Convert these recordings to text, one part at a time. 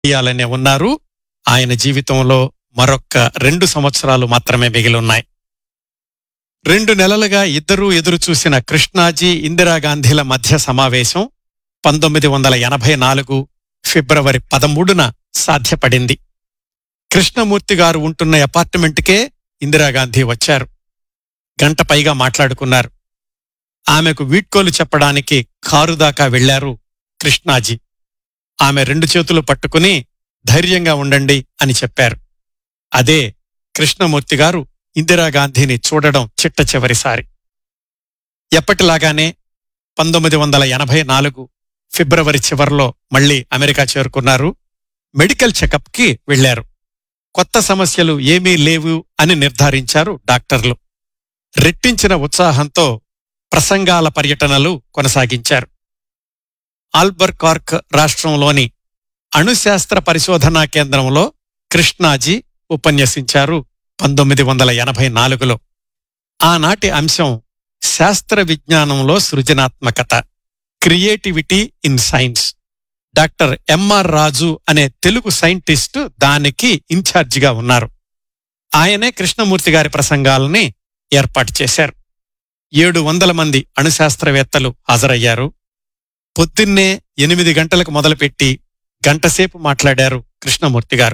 చేయాలనే ఉన్నారు ఆయన జీవితంలో మరొక్క రెండు సంవత్సరాలు మాత్రమే మిగిలి ఉన్నాయి రెండు నెలలుగా ఇద్దరూ ఎదురు చూసిన కృష్ణాజీ ఇందిరాగాంధీల మధ్య సమావేశం పంతొమ్మిది వందల ఎనభై నాలుగు ఫిబ్రవరి పదమూడున సాధ్యపడింది కృష్ణమూర్తి గారు ఉంటున్న అపార్ట్మెంట్కే ఇందిరాగాంధీ వచ్చారు గంట పైగా మాట్లాడుకున్నారు ఆమెకు వీడ్కోలు చెప్పడానికి కారు దాకా వెళ్లారు కృష్ణాజీ ఆమె రెండు చేతులు పట్టుకుని ధైర్యంగా ఉండండి అని చెప్పారు అదే కృష్ణమూర్తి గారు ఇందిరాగాంధీని చూడడం చిట్ట చివరిసారి ఎప్పటిలాగానే పంతొమ్మిది వందల ఎనభై నాలుగు ఫిబ్రవరి చివర్లో మళ్లీ అమెరికా చేరుకున్నారు మెడికల్ చెకప్కి వెళ్లారు కొత్త సమస్యలు ఏమీ లేవు అని నిర్ధారించారు డాక్టర్లు రెట్టించిన ఉత్సాహంతో ప్రసంగాల పర్యటనలు కొనసాగించారు ఆల్బర్ కార్క్ రాష్ట్రంలోని అణుశాస్త్ర పరిశోధనా కేంద్రంలో కృష్ణాజీ ఉపన్యసించారు పంతొమ్మిది వందల ఎనభై నాలుగులో ఆనాటి అంశం శాస్త్ర విజ్ఞానంలో సృజనాత్మకత creativity in science doctor M R Raju అనే తెలుగు సైంటిస్ట్ దానికి ఇన్ఛార్జిగా ఉన్నారు ఆయనే కృష్ణమూర్తి గారి ప్రసంగాలని ఏర్పాటు చేశారు ఏడు వందల మంది అణుశాస్త్రవేత్తలు హాజరయ్యారు పొద్దున్నే ఎనిమిది గంటలకు మొదలుపెట్టి గంటసేపు మాట్లాడారు కృష్ణమూర్తి గారు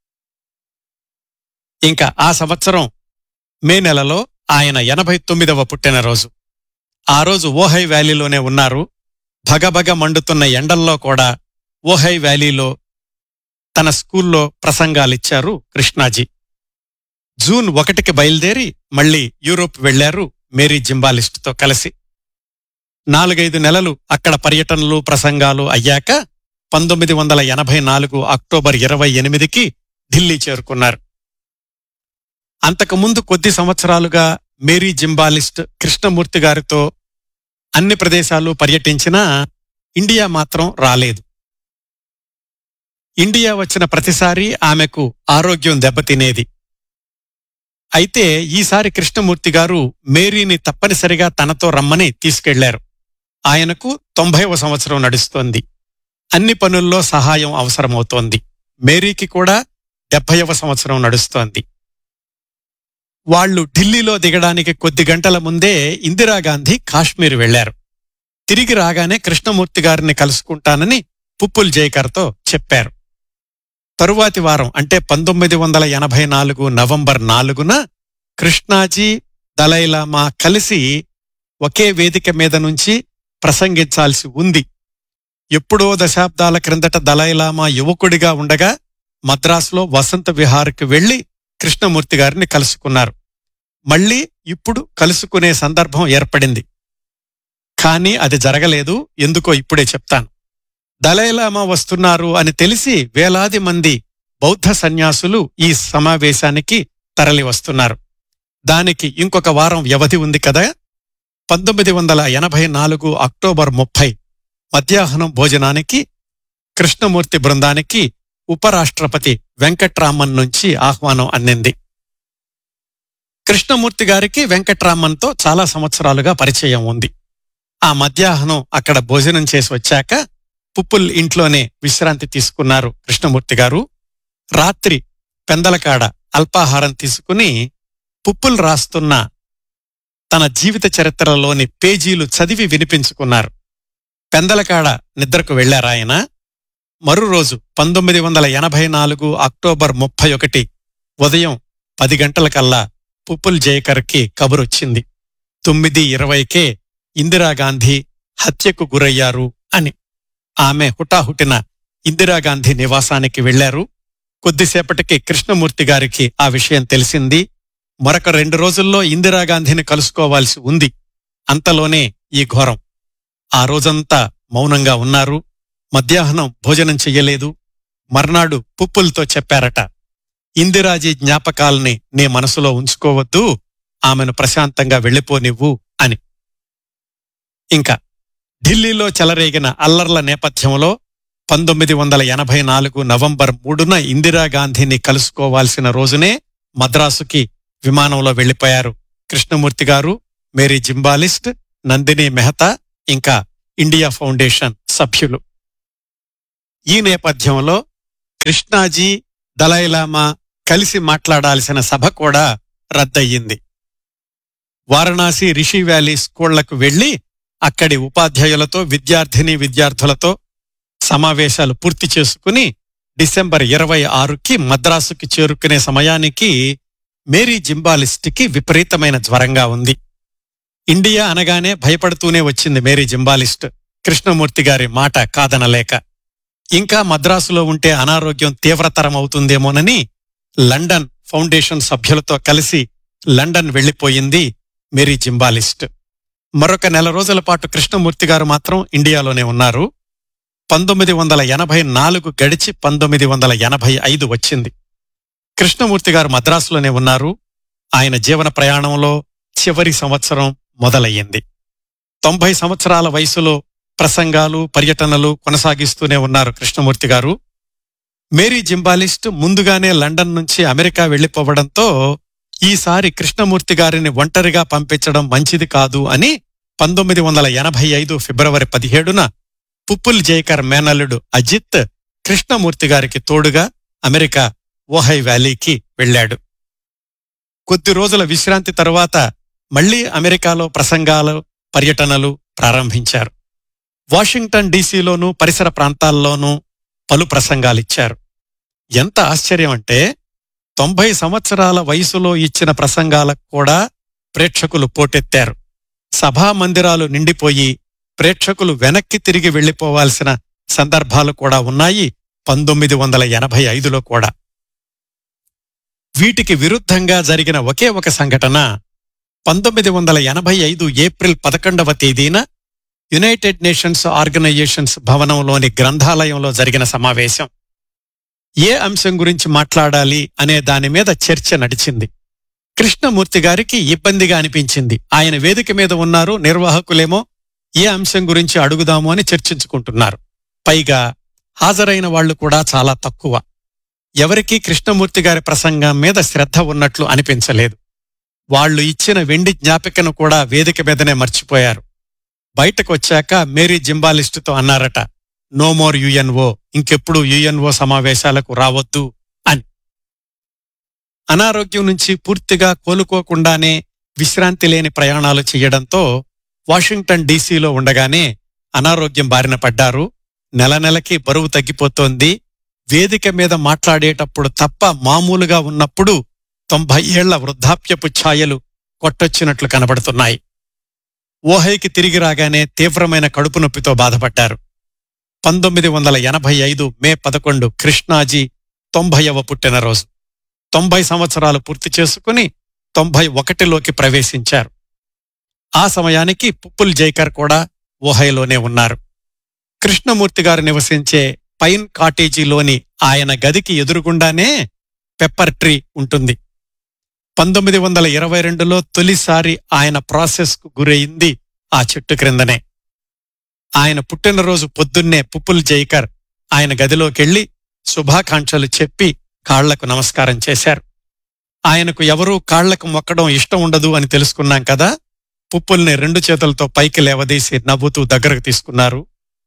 ఇంకా ఆ సంవత్సరం మే నెలలో ఆయన ఎనభై తొమ్మిదవ పుట్టినరోజు ఆ రోజు ఓహై వ్యాలీలోనే ఉన్నారు భగభగ మండుతున్న ఎండల్లో కూడా ఓహై వ్యాలీలో తన స్కూల్లో ప్రసంగాలిచ్చారు కృష్ణాజీ జూన్ ఒకటికి బయలుదేరి మళ్లీ యూరోప్ వెళ్లారు మేరీ జింబాలిస్టుతో కలిసి నాలుగైదు నెలలు అక్కడ పర్యటనలు ప్రసంగాలు అయ్యాక పంతొమ్మిది వందల ఎనభై నాలుగు అక్టోబర్ ఇరవై ఎనిమిదికి ఢిల్లీ చేరుకున్నారు అంతకుముందు కొద్ది సంవత్సరాలుగా మేరీ జింబాలిస్ట్ కృష్ణమూర్తి గారితో అన్ని ప్రదేశాలు పర్యటించినా ఇండియా మాత్రం రాలేదు ఇండియా వచ్చిన ప్రతిసారి ఆమెకు ఆరోగ్యం దెబ్బతినేది అయితే ఈసారి కృష్ణమూర్తి గారు మేరీని తప్పనిసరిగా తనతో రమ్మని తీసుకెళ్లారు ఆయనకు తొంభైవ సంవత్సరం నడుస్తోంది అన్ని పనుల్లో సహాయం అవసరమవుతోంది మేరీకి కూడా డెబ్బైవ సంవత్సరం నడుస్తోంది వాళ్లు ఢిల్లీలో దిగడానికి కొద్ది గంటల ముందే ఇందిరాగాంధీ కాశ్మీర్ వెళ్లారు తిరిగి రాగానే కృష్ణమూర్తి గారిని కలుసుకుంటానని పుప్పుల్ జైకర్తో చెప్పారు తరువాతి వారం అంటే పంతొమ్మిది వందల ఎనభై నాలుగు నవంబర్ నాలుగున కృష్ణాజీ దలైలామా కలిసి ఒకే వేదిక మీద నుంచి ప్రసంగించాల్సి ఉంది ఎప్పుడో దశాబ్దాల క్రిందట దలైలామా యువకుడిగా ఉండగా మద్రాసులో వసంత విహార్కి వెళ్లి కృష్ణమూర్తి గారిని కలుసుకున్నారు మళ్ళీ ఇప్పుడు కలుసుకునే సందర్భం ఏర్పడింది కానీ అది జరగలేదు ఎందుకో ఇప్పుడే చెప్తాను దలైలామా వస్తున్నారు అని తెలిసి వేలాది మంది బౌద్ధ సన్యాసులు ఈ సమావేశానికి తరలి వస్తున్నారు దానికి ఇంకొక వారం వ్యవధి ఉంది కదా పంతొమ్మిది వందల ఎనభై నాలుగు అక్టోబర్ ముప్పై మధ్యాహ్నం భోజనానికి కృష్ణమూర్తి బృందానికి ఉపరాష్ట్రపతి వెంకట్రామన్ నుంచి ఆహ్వానం అందింది కృష్ణమూర్తి గారికి వెంకట్రామన్తో చాలా సంవత్సరాలుగా పరిచయం ఉంది ఆ మధ్యాహ్నం అక్కడ భోజనం చేసి వచ్చాక పుప్పుల్ ఇంట్లోనే విశ్రాంతి తీసుకున్నారు కృష్ణమూర్తి గారు రాత్రి పెందలకాడ అల్పాహారం తీసుకుని పుప్పుల్ రాస్తున్న తన జీవిత చరిత్రలోని పేజీలు చదివి వినిపించుకున్నారు పెందలకాడ నిద్రకు వెళ్లారాయన మరో రోజు పంతొమ్మిది వందల ఎనభై నాలుగు అక్టోబర్ ముప్పై ఒకటి ఉదయం పది గంటలకల్లా పుప్పుల్ జయకర్కి కబురొచ్చింది తొమ్మిది ఇరవైకే ఇందిరాగాంధీ హత్యకు గురయ్యారు అని ఆమె హుటాహుటిన ఇందిరాగాంధీ నివాసానికి వెళ్లారు కొద్దిసేపటికి కృష్ణమూర్తి గారికి ఆ విషయం తెలిసింది మరొక రెండు రోజుల్లో ఇందిరాగాంధీని కలుసుకోవాల్సి ఉంది అంతలోనే ఈ ఘోరం ఆ రోజంతా మౌనంగా ఉన్నారు మధ్యాహ్నం భోజనం చెయ్యలేదు మర్నాడు పుప్పులతో చెప్పారట ఇందిరాజీ జ్ఞాపకాల్ని నీ మనసులో ఉంచుకోవద్దు ఆమెను ప్రశాంతంగా వెళ్ళిపోనివ్వు అని ఇంకా ఢిల్లీలో చెలరేగిన అల్లర్ల నేపథ్యంలో పంతొమ్మిది వందల ఎనభై నాలుగు నవంబర్ మూడున ఇందిరాగాంధీని కలుసుకోవాల్సిన రోజునే మద్రాసుకి విమానంలో వెళ్లిపోయారు కృష్ణమూర్తి గారు మేరీ జింబాలిస్ట్ నందిని మెహతా ఇంకా ఇండియా ఫౌండేషన్ సభ్యులు ఈ నేపథ్యంలో కృష్ణాజీ దలైలామా కలిసి మాట్లాడాల్సిన సభ కూడా రద్దయింది వారణాసి రిషి వ్యాలీ స్కూళ్లకు వెళ్లి అక్కడి ఉపాధ్యాయులతో విద్యార్థిని విద్యార్థులతో సమావేశాలు పూర్తి చేసుకుని డిసెంబర్ ఇరవై ఆరుకి మద్రాసుకి చేరుకునే సమయానికి మేరీ జింబాలిస్ట్కి విపరీతమైన జ్వరంగా ఉంది ఇండియా అనగానే భయపడుతూనే వచ్చింది మేరీ జింబాలిస్ట్ కృష్ణమూర్తి గారి మాట కాదనలేక ఇంకా మద్రాసులో ఉంటే అనారోగ్యం తీవ్రతరం అవుతుందేమోనని లండన్ ఫౌండేషన్ సభ్యులతో కలిసి లండన్ వెళ్లిపోయింది మేరీ జింబాలిస్ట్ మరొక నెల రోజుల పాటు కృష్ణమూర్తి గారు మాత్రం ఇండియాలోనే ఉన్నారు పంతొమ్మిది వందల ఎనభై నాలుగు గడిచి పంతొమ్మిది వందల ఎనభై ఐదు వచ్చింది కృష్ణమూర్తి గారు మద్రాసులోనే ఉన్నారు ఆయన జీవన ప్రయాణంలో చివరి సంవత్సరం మొదలయ్యింది తొంభై సంవత్సరాల వయసులో ప్రసంగాలు పర్యటనలు కొనసాగిస్తూనే ఉన్నారు కృష్ణమూర్తి గారు మేరీ జింబాలిస్ట్ ముందుగానే లండన్ నుంచి అమెరికా వెళ్లిపోవడంతో ఈసారి కృష్ణమూర్తి గారిని ఒంటరిగా పంపించడం మంచిది కాదు అని పంతొమ్మిది వందల ఎనభై ఐదు ఫిబ్రవరి పదిహేడున పుప్పుల్ జైకర్ మేనల్లుడు అజిత్ కృష్ణమూర్తి గారికి తోడుగా అమెరికా ఓహై వ్యాలీకి వెళ్లాడు కొద్ది రోజుల విశ్రాంతి తరువాత మళ్లీ అమెరికాలో ప్రసంగాలు పర్యటనలు ప్రారంభించారు వాషింగ్టన్ డీసీలోనూ పరిసర ప్రాంతాల్లోనూ పలు ప్రసంగాలిచ్చారు ఎంత ఆశ్చర్యం అంటే తొంభై సంవత్సరాల వయసులో ఇచ్చిన ప్రసంగాలకు కూడా ప్రేక్షకులు పోటెత్తారు సభా మందిరాలు నిండిపోయి ప్రేక్షకులు వెనక్కి తిరిగి వెళ్లిపోవాల్సిన సందర్భాలు కూడా ఉన్నాయి పంతొమ్మిది వందల ఎనభై ఐదులో కూడా వీటికి విరుద్ధంగా జరిగిన ఒకే ఒక సంఘటన పంతొమ్మిది వందల ఎనభై ఐదు ఏప్రిల్ పదకొండవ తేదీన యునైటెడ్ నేషన్స్ ఆర్గనైజేషన్స్ భవనంలోని గ్రంథాలయంలో జరిగిన సమావేశం ఏ అంశం గురించి మాట్లాడాలి అనే దాని మీద చర్చ నడిచింది కృష్ణమూర్తి గారికి ఇబ్బందిగా అనిపించింది ఆయన వేదిక మీద ఉన్నారు నిర్వాహకులేమో ఏ అంశం గురించి అడుగుదాము అని చర్చించుకుంటున్నారు పైగా హాజరైన వాళ్లు కూడా చాలా తక్కువ ఎవరికీ కృష్ణమూర్తి గారి ప్రసంగం మీద శ్రద్ధ ఉన్నట్లు అనిపించలేదు వాళ్లు ఇచ్చిన వెండి జ్ఞాపికను కూడా వేదిక మీదనే మర్చిపోయారు బయటకొచ్చాక మేరీ జింబాలిస్టుతో అన్నారట నో మోర్ యుఎన్ఓ ఇంకెప్పుడు యుఎన్ఓ సమావేశాలకు రావద్దు అని అనారోగ్యం నుంచి పూర్తిగా కోలుకోకుండానే విశ్రాంతి లేని ప్రయాణాలు చేయడంతో వాషింగ్టన్ డీసీలో ఉండగానే అనారోగ్యం బారిన పడ్డారు నెల నెలకి బరువు తగ్గిపోతోంది వేదిక మీద మాట్లాడేటప్పుడు తప్ప మామూలుగా ఉన్నప్పుడు తొంభై ఏళ్ల వృద్ధాప్యపు ఛాయలు కొట్టొచ్చినట్లు కనబడుతున్నాయి ఓహైకి తిరిగి రాగానే తీవ్రమైన కడుపు నొప్పితో బాధపడ్డారు పంతొమ్మిది వందల ఎనభై ఐదు మే పదకొండు కృష్ణాజీ తొంభైవ పుట్టినరోజు తొంభై సంవత్సరాలు పూర్తి చేసుకుని తొంభై ఒకటిలోకి ప్రవేశించారు ఆ సమయానికి పుప్పుల్ జైకర్ కూడా ఓహైలోనే ఉన్నారు కృష్ణమూర్తి గారు నివసించే పైన్ కాటేజీలోని ఆయన గదికి ఎదురుగుండానే పెప్పర్ ట్రీ ఉంటుంది పంతొమ్మిది వందల ఇరవై రెండులో తొలిసారి ఆయన ప్రాసెస్కు గురయింది ఆ చెట్టు క్రిందనే ఆయన పుట్టినరోజు పొద్దున్నే పుప్పుల్ జైకర్ ఆయన గదిలోకెళ్లి శుభాకాంక్షలు చెప్పి కాళ్లకు నమస్కారం చేశారు ఆయనకు ఎవరూ కాళ్లకు మొక్కడం ఇష్టం ఉండదు అని తెలుసుకున్నాం కదా పుప్పుల్ని రెండు చేతులతో పైకి లేవదీసి నవ్వుతూ దగ్గరకు తీసుకున్నారు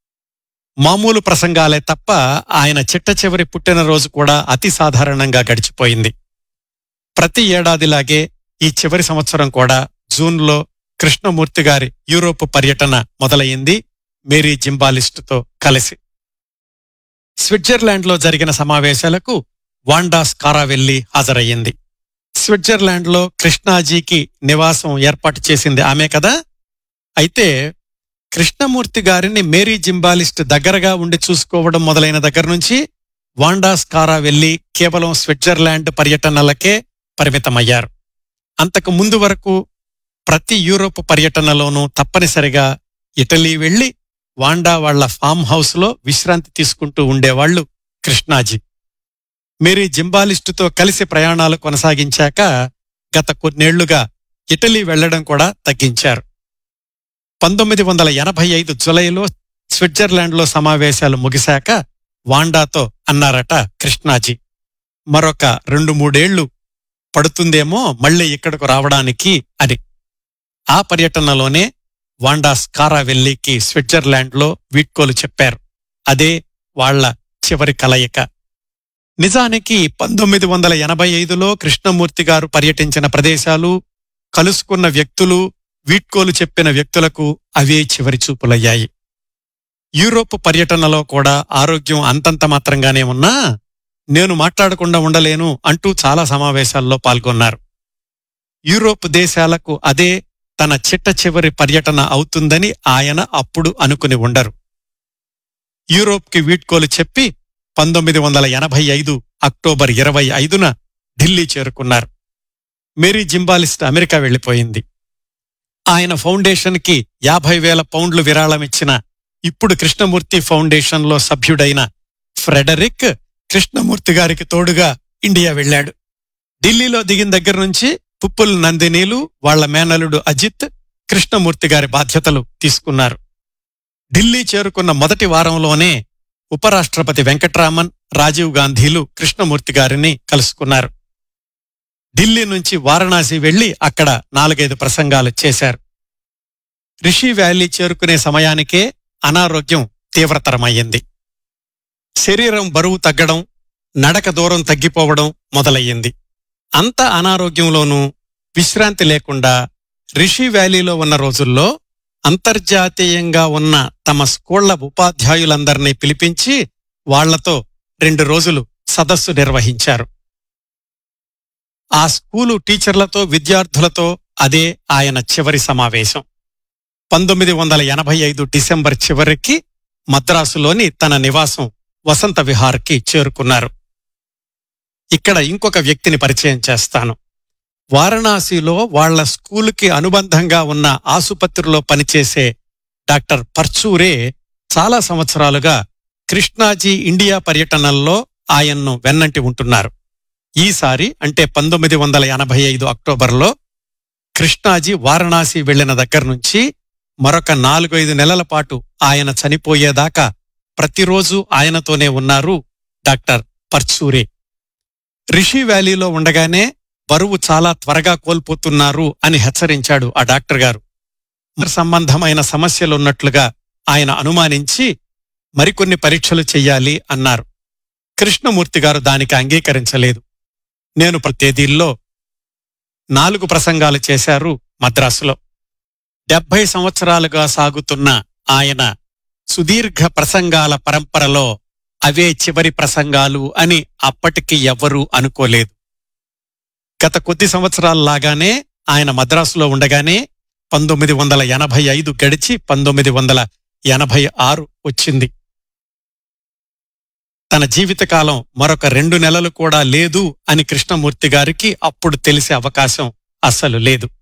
మామూలు ప్రసంగాలే తప్ప ఆయన చిట్ట చివరి పుట్టినరోజు కూడా అతి సాధారణంగా గడిచిపోయింది ప్రతి ఏడాదిలాగే ఈ చివరి సంవత్సరం కూడా జూన్లో కృష్ణమూర్తి గారి యూరోప్ పర్యటన మొదలయ్యింది మేరీ జింబాలిస్టుతో కలిసి స్విట్జర్లాండ్లో జరిగిన సమావేశాలకు వాండా స్కారావెల్లి హాజరయ్యింది స్విట్జర్లాండ్లో కృష్ణాజీకి నివాసం ఏర్పాటు చేసింది ఆమె కదా అయితే కృష్ణమూర్తి గారిని మేరీ జింబాలిస్ట్ దగ్గరగా ఉండి చూసుకోవడం మొదలైన దగ్గర నుంచి వాండా స్కారా వెళ్లి కేవలం స్విట్జర్లాండ్ పర్యటనలకే పరిమితమయ్యారు అంతకు ముందు వరకు ప్రతి యూరోప్ పర్యటనలోనూ తప్పనిసరిగా ఇటలీ వెళ్లి వాండా వాళ్ల ఫామ్ హౌస్ లో విశ్రాంతి తీసుకుంటూ ఉండేవాళ్లు కృష్ణాజీ మేరీ జింబాలిస్టుతో కలిసి ప్రయాణాలు కొనసాగించాక గత కొన్నేళ్లుగా ఇటలీ వెళ్లడం కూడా తగ్గించారు పంతొమ్మిది వందల ఎనభై ఐదు జులైలో స్విట్జర్లాండ్లో సమావేశాలు ముగిశాక వాండాతో అన్నారట కృష్ణాజీ మరొక రెండు మూడేళ్లు పడుతుందేమో మళ్ళీ ఇక్కడకు రావడానికి అని ఆ పర్యటనలోనే వాండా స్కారావెల్లికి స్విట్జర్లాండ్లో వీడ్కోలు చెప్పారు అదే వాళ్ల చివరి కలయిక నిజానికి పంతొమ్మిది వందల ఎనభై ఐదులో కృష్ణమూర్తి గారు పర్యటించిన ప్రదేశాలు కలుసుకున్న వ్యక్తులు వీడ్కోలు చెప్పిన వ్యక్తులకు అవే చివరి చూపులయ్యాయి యూరోప్ పర్యటనలో కూడా ఆరోగ్యం అంతంత మాత్రంగానే ఉన్నా నేను మాట్లాడకుండా ఉండలేను అంటూ చాలా సమావేశాల్లో పాల్గొన్నారు యూరోప్ దేశాలకు అదే తన చిట్ట చివరి పర్యటన అవుతుందని ఆయన అప్పుడు అనుకుని ఉండరు యూరోప్కి వీడ్కోలు చెప్పి పంతొమ్మిది వందల ఎనభై ఐదు అక్టోబర్ ఇరవై ఐదున ఢిల్లీ చేరుకున్నారు మేరీ జింబాలిస్ట్ అమెరికా వెళ్లిపోయింది ఆయన ఫౌండేషన్కి యాభై వేల పౌండ్లు విరాళమిచ్చిన ఇప్పుడు కృష్ణమూర్తి ఫౌండేషన్లో సభ్యుడైన ఫ్రెడరిక్ కృష్ణమూర్తి గారికి తోడుగా ఇండియా వెళ్ళాడు ఢిల్లీలో దిగిన దగ్గర నుంచి పుప్పుల్ నందినీలు వాళ్ల మేనలుడు అజిత్ కృష్ణమూర్తి గారి బాధ్యతలు తీసుకున్నారు ఢిల్లీ చేరుకున్న మొదటి వారంలోనే ఉపరాష్ట్రపతి వెంకట్రామన్ రాజీవ్ గాంధీలు కృష్ణమూర్తి గారిని కలుసుకున్నారు ఢిల్లీ నుంచి వారణాసి వెళ్లి అక్కడ నాలుగైదు ప్రసంగాలు చేశారు రిషి వ్యాలీ చేరుకునే సమయానికే అనారోగ్యం తీవ్రతరమయ్యింది శరీరం బరువు తగ్గడం నడక దూరం తగ్గిపోవడం మొదలయ్యింది అంత అనారోగ్యంలోనూ విశ్రాంతి లేకుండా రిషి వ్యాలీలో ఉన్న రోజుల్లో అంతర్జాతీయంగా ఉన్న తమ స్కూళ్ల ఉపాధ్యాయులందర్నీ పిలిపించి వాళ్లతో రెండు రోజులు సదస్సు నిర్వహించారు ఆ స్కూలు టీచర్లతో విద్యార్థులతో అదే ఆయన చివరి సమావేశం పంతొమ్మిది వందల ఎనభై ఐదు డిసెంబర్ చివరికి మద్రాసులోని తన నివాసం వసంత విహార్కి చేరుకున్నారు ఇక్కడ ఇంకొక వ్యక్తిని పరిచయం చేస్తాను వారణాసిలో వాళ్ల స్కూలుకి అనుబంధంగా ఉన్న ఆసుపత్రిలో పనిచేసే డాక్టర్ పర్చూరే చాలా సంవత్సరాలుగా కృష్ణాజీ ఇండియా పర్యటనల్లో ఆయన్ను వెన్నంటి ఉంటున్నారు ఈసారి అంటే పంతొమ్మిది వందల ఎనభై ఐదు అక్టోబర్లో కృష్ణాజీ వారణాసి వెళ్లిన దగ్గర నుంచి మరొక నాలుగైదు నెలల పాటు ఆయన చనిపోయేదాకా ప్రతిరోజు ఆయనతోనే ఉన్నారు డాక్టర్ పర్చూరే రిషి వ్యాలీలో ఉండగానే బరువు చాలా త్వరగా కోల్పోతున్నారు అని హెచ్చరించాడు ఆ డాక్టర్ గారు సంబంధమైన సమస్యలున్నట్లుగా ఆయన అనుమానించి మరికొన్ని పరీక్షలు చెయ్యాలి అన్నారు కృష్ణమూర్తి గారు దానికి అంగీకరించలేదు నేను తేదీల్లో నాలుగు ప్రసంగాలు చేశారు మద్రాసులో డెబ్బై సంవత్సరాలుగా సాగుతున్న ఆయన సుదీర్ఘ ప్రసంగాల పరంపరలో అవే చివరి ప్రసంగాలు అని అప్పటికి ఎవ్వరూ అనుకోలేదు గత కొద్ది సంవత్సరాల్లాగానే ఆయన మద్రాసులో ఉండగానే పంతొమ్మిది వందల ఎనభై ఐదు గడిచి పంతొమ్మిది వందల ఎనభై ఆరు వచ్చింది తన జీవితకాలం మరొక రెండు నెలలు కూడా లేదు అని కృష్ణమూర్తి గారికి అప్పుడు తెలిసే అవకాశం అస్సలు లేదు